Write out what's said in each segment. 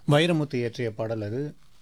வைரமுத்து இயற்றிய பாடல் அது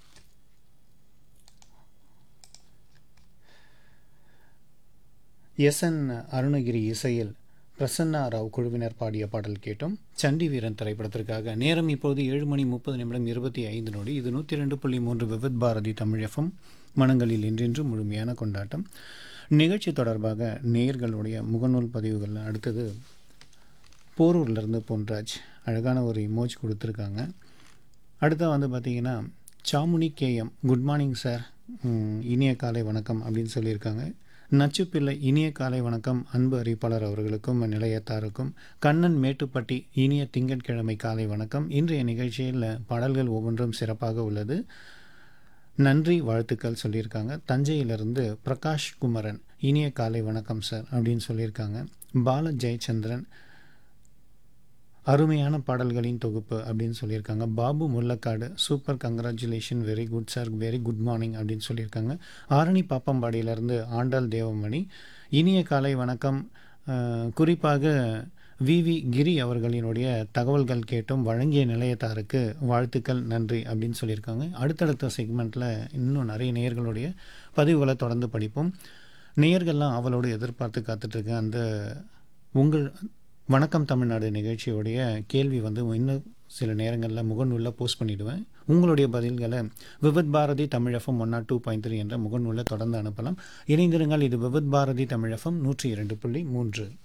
எஸ் என் அருணகிரி இசையில் பிரசன்னா ராவ் குழுவினர் பாடிய பாடல் கேட்டோம் சண்டி வீரன் திரைப்படத்திற்காக நேரம் இப்போது ஏழு மணி முப்பது நிமிடம் இருபத்தி ஐந்து நொடி இது நூற்றி ரெண்டு புள்ளி மூன்று விவித் பாரதி தமிழகம் மனங்களில் இன்றென்று முழுமையான கொண்டாட்டம் நிகழ்ச்சி தொடர்பாக நேயர்களுடைய முகநூல் பதிவுகள் அடுத்தது போரூர்லேருந்து பொன்ராஜ் அழகான ஒரு இமோஜ் கொடுத்துருக்காங்க அடுத்து வந்து பார்த்தீங்கன்னா Samuni KM good morning sir ம், இனிய காலை வணக்கம் அப்படின்னு சொல்லியிருக்காங்க நச்சுப்பிள்ளை இனிய காலை வணக்கம் அன்பு அறிவிப்பாளர் அவர்களுக்கும் நிலையத்தாருக்கும் கண்ணன் மேட்டுப்பட்டி இனிய திங்கட்கிழமை காலை வணக்கம் இன்றைய நிகழ்ச்சியில் பாடல்கள் ஒவ்வொன்றும் சிறப்பாக உள்ளது நன்றி வாழ்த்துக்கள் சொல்லியிருக்காங்க தஞ்சையிலிருந்து பிரகாஷ் குமரன் இனிய காலை வணக்கம் சார் அப்படின்னு சொல்லியிருக்காங்க பால ஜெயச்சந்திரன் அருமையான பாடல்களின் தொகுப்பு அப்படின்னு சொல்லியிருக்காங்க Babu Mullakkadu super congratulation very good sir very good morning அப்படின்னு சொல்லியிருக்காங்க ஆரணி பாப்பம்பாடியிலேருந்து ஆண்டாள் தேவமணி இனிய காலை வணக்கம் அஹ், குறிப்பாக விவி கிரி அவர்களினுடைய தகவல்கள் கேட்டும் வழங்கிய நிலையத்தாருக்கு வாழ்த்துக்கள் நன்றி அப்படின்னு சொல்லியிருக்காங்க அடுத்தடுத்த செக்மெண்ட்டில் இன்னும் நிறைய நேயர்களுடைய பதிவுகளை தொடர்ந்து படிப்போம் நேயர்கள்லாம் அவளோடு எதிர்பார்த்து காத்துட்ருக்க அந்த உங்கள் வணக்கம் தமிழ்நாடு நிகழ்ச்சியோடைய கேள்வி வந்து இன்னும் சில நேரங்களில் முகநூலில் போஸ்ட் பண்ணிவிடுவேன் உங்களுடைய பதில்களை Vividh Bharati Tamilagam one nought two point three என்ற முகநூலில் தொடர்ந்து அனுப்பலாம் இணைந்திருங்கள் இது விவித் பாரதி தமிழகம் நூற்றி இரண்டு புள்ளி மூன்று